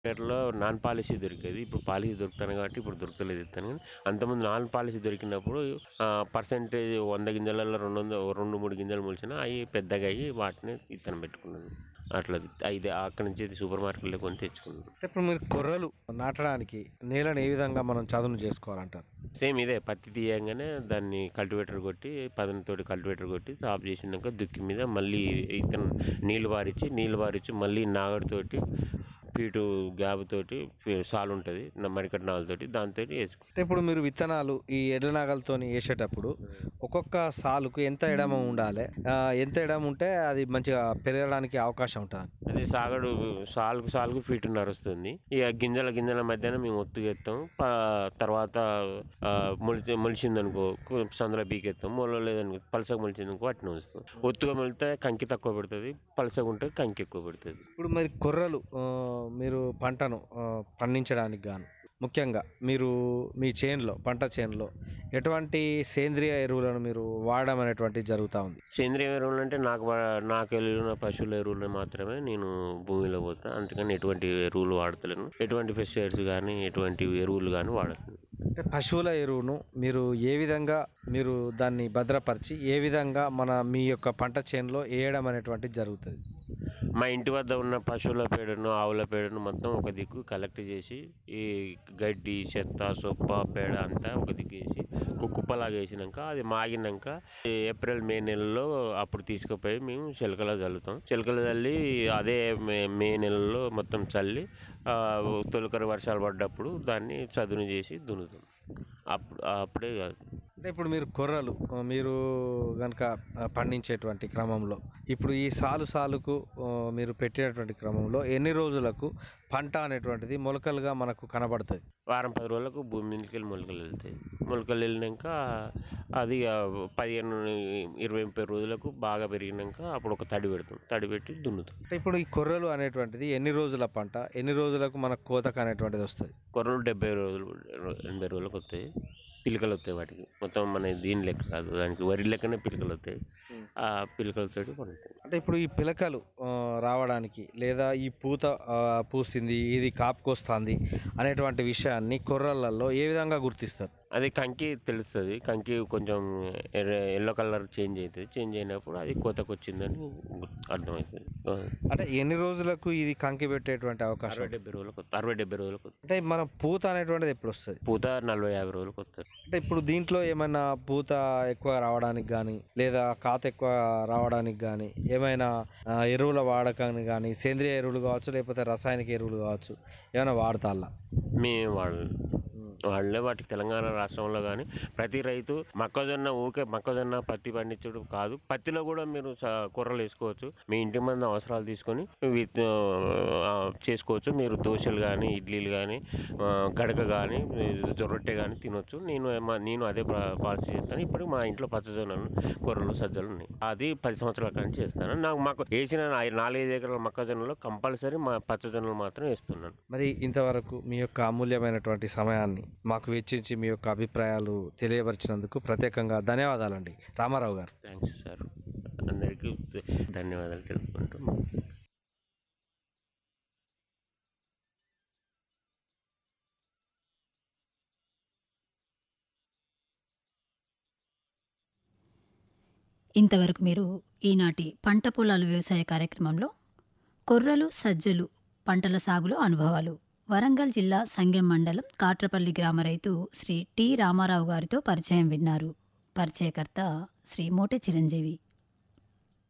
లో non policy దొరికేది ఇప్పుడు పాలిసీ దొరుకుతాను కాబట్టి ఇప్పుడు దొరకలేదు ఇస్తాను కానీ అంతకుముందు నాన్ పాలిసీ దొరికినప్పుడు పర్సెంటేజ్ వంద గింజలలో రెండు వందల రెండు మూడు గింజలు మొలిచిన అవి పెద్దగా అయ్యి వాటిని ఇత్తనం పెట్టుకున్నాను అట్లా ఐదు అక్కడి నుంచి సూపర్ మార్కెట్లో కొని తెచ్చుకున్నాను అంటే ఇప్పుడు మీరు కొర్రలు నాటడానికి నేలను ఏ విధంగా మనం చదును చేసుకోవాలంటారు సేమ్ ఇదే పత్తి తీయంగానే దాన్ని కల్టివేటర్ కొట్టి పదనతోటి కల్టివేటర్ కొట్టి సాఫ్ చేసినాక దుక్కి మీద మళ్ళీ ఇతను నీళ్ళు వారిచ్చి నీళ్ళు వారిచ్చి మళ్ళీ నాగడితోటి పీటు గ్యాబ్ తోటి సాలు ఉంటుంది మరికట్ నాలుతోటి దాంతో వేసుకుంటాం అంటే ఇప్పుడు మీరు విత్తనాలు ఈ ఎడ్ల నాగలతో వేసేటప్పుడు ఒక్కొక్క సాలుకు ఎంత ఎడమ ఉండాలి ఆ, ఎంత ఎడమ ఉంటే అది మంచిగా పెరగడానికి అవకాశం ఉంటుంది అదే సాగడు సాలుకు సాలుకు ఫీట్ నరుస్తుంది ఇక గింజల గింజల మధ్యన మేము ఒత్తుకెత్తాం ప- తర్వాత ఆ, మొలిచి మొలిచిందనుకో కు- సందులో పీకెత్తాం మొలలేదనుకో పలసగా మొలిచిందనుకో వాటిని ఉంచుతాం ఒత్తుగా మొలితే కంకి తక్కువ పెడుతుంది పలసగా ఉంటే కంకి ఎక్కువ పెడుతుంది ఇప్పుడు మరి కొర్రలు ఆ, మీరు పంటను ఆ, పండించడానికి గాను ముఖ్యంగా మీరు మీ చేనులో పంట చేనులో ఎటువంటి సేంద్రియ ఎరువులను మీరు వాడడం అనేటువంటిది జరుగుతూ ఉంది సేంద్రియ ఎరువులు అంటే నాకు వా- నాకు ఎరువులు పశువుల ఎరువులు మాత్రమే నేను భూమిలో పోతా అందుకని ఎటువంటి ఎరువులు వాడతలేను ఎటువంటి పెస్టిసైడ్స్ కానీ ఎటువంటి ఎరువులు కానీ వాడలేను అంటే పశువుల ఎరువును మీరు ఏ విధంగా మీరు దాన్ని భద్రపరిచి ఏ విధంగా మన మీ యొక్క పంట చేనులో వేయడం అనేటువంటిది జరుగుతుంది మా ఇంటి వద్ద ఉన్న పశువుల పేడను ఆవుల పేడను మొత్తం ఒక దిక్కు కలెక్ట్ చేసి ఈ గడ్డి చెత్త సొప్ప పేడ అంతా ఒక దిక్కు వేసి ఒక కుప్పలాగా వేసినాక అది మాగినాక ఈ ఏప్రిల్ మే నెలలో అప్పుడు తీసుకుపోయి మేము చిలకలో చల్లుతాం చిలకలో చల్లి అదే మే మే నెలలో మొత్తం చల్లి ఆ, తొలకరి వర్షాలు పడ్డప్పుడు దాన్ని చదును చేసి దున్నుతాం అప్పుడు అప్పుడే కాదు అంటే ఇప్పుడు మీరు కొర్రలు ఆ, మీరు కనుక పండించేటువంటి క్రమంలో ఇప్పుడు ఈ సాలు సాలుకు ఆ, మీరు పెట్టేటువంటి క్రమంలో ఎన్ని రోజులకు పంట అనేటువంటిది మొలకలుగా మనకు కనబడుతుంది వారం పది రోజులకు భూమి మీదకి వెళ్ళి మొలకలు వెళ్తాయి మొలకలు వెళ్ళినాక అది ఆ, పదిహేను ఇరవై ముప్పై రోజులకు బాగా పెరిగినాక అప్పుడు ఒక తడి పెడతాం తడి పెట్టి దున్నుతాం అంటే ఇప్పుడు ఈ కొర్రలు అనేటువంటిది ఎన్ని రోజుల పంట ఎన్ని రోజులకు మనకు కోతకు అనేటువంటిది వస్తుంది కొర్రలు డెబ్బై రోజులు ఎనభై రోజులకు వస్తాయి పిలకలు వస్తాయి వాటికి మొత్తం మన దీని లెక్క కాదు దానికి వరి లెక్కనే పిలకలు వస్తాయి ఆ పిలకలతోటి పండుతాయి అంటే ఇప్పుడు ఈ పిలకలు ఆ, రావడానికి లేదా ఈ పూత ఆ, పూసింది ఇది కాపుకొస్తుంది అనేటువంటి విషయాన్ని కొర్రలలో ఏ విధంగా గుర్తిస్తారు అది కంకి తెలుస్తుంది కంకి కొంచెం ఎర్ర ఎల్లో కలర్ చేంజ్ అవుతుంది చేంజ్ అయినప్పుడు అది కోతకు వచ్చిందని అర్థమవుతుంది ఆ, అంటే ఎన్ని రోజులకు ఇది కంకి పెట్టేటువంటి అవకాశం అరవై డెబ్బై రోజులకు వస్తుంది అరవై డెబ్బై రోజులకు వస్తుంది అంటే మన పూత అనేటువంటిది ఎప్పుడు వస్తుంది పూత నలభై యాభై రోజులకు వస్తుంది అంటే ఇప్పుడు దీంట్లో ఏమైనా పూత ఎక్కువ రావడానికి కానీ లేదా కాత ఎక్కువ రావడానికి కానీ ఏమైనా ఆ, ఎరువుల వాడకాన్ని కానీ సేంద్రియ ఎరువులు కావచ్చు లేకపోతే రసాయనిక ఎరువులు కావచ్చు ఏమైనా వాడతాలా మేము వాళ్ళు వాళ్ళే వాటికి తెలంగాణ రాష్ట్రంలో కానీ ప్రతి రైతు మొక్కజొన్న ఊకే మొక్కజొన్న పత్తి పండించడం కాదు పత్తిలో కూడా మీరు స- కూరలు వేసుకోవచ్చు మీ ఇంటి మంది అవసరాలు తీసుకొని విత్ ఆ, చేసుకోవచ్చు మీరు దోశలు కానీ ఇడ్లీలు కానీ గడక కానీ రొట్టె కానీ తినొచ్చు నేను ఏమ- నేను అదే పా- పాలసీ చేస్తాను ఇప్పుడు మా ఇంట్లో పచ్చజొన్నలు కూరలు సజ్జలు ఉన్నాయి అది పది సంవత్సరాల కానీ చేస్తాను నాకు మాకు వేసిన నా- నాలుగైదు ఎకరాల మొక్కజొన్నలో కంపల్సరీ మా పచ్చజొన్నలు మాత్రం వేస్తున్నాను మరి ఇంతవరకు మీ యొక్క అమూల్యమైనటువంటి సమయాన్ని మాకు వెచ్చించి మీ యొక్క అభిప్రాయాలు తెలియపరిచినందుకు ప్రత్యేకంగా ధన్యవాదాలండి రామారావు గారు థ్యాంక్స్ సార్ అందరికీ ధన్యవాదాలు తెలుపుకుంటూ ఇంతవరకు మీరు ఈనాటి పంట పొలాలు వ్యవసాయ కార్యక్రమంలో కొర్రలు సజ్జలు పంటల సాగులో అనుభవాలు వరంగల్ జిల్లా సంగెం మండలం కాట్రపల్లి గ్రామ రైతు శ్రీ టి రామారావు గారితో పరిచయం విన్నారు పరిచయకర్త శ్రీ మోటె చిరంజీవి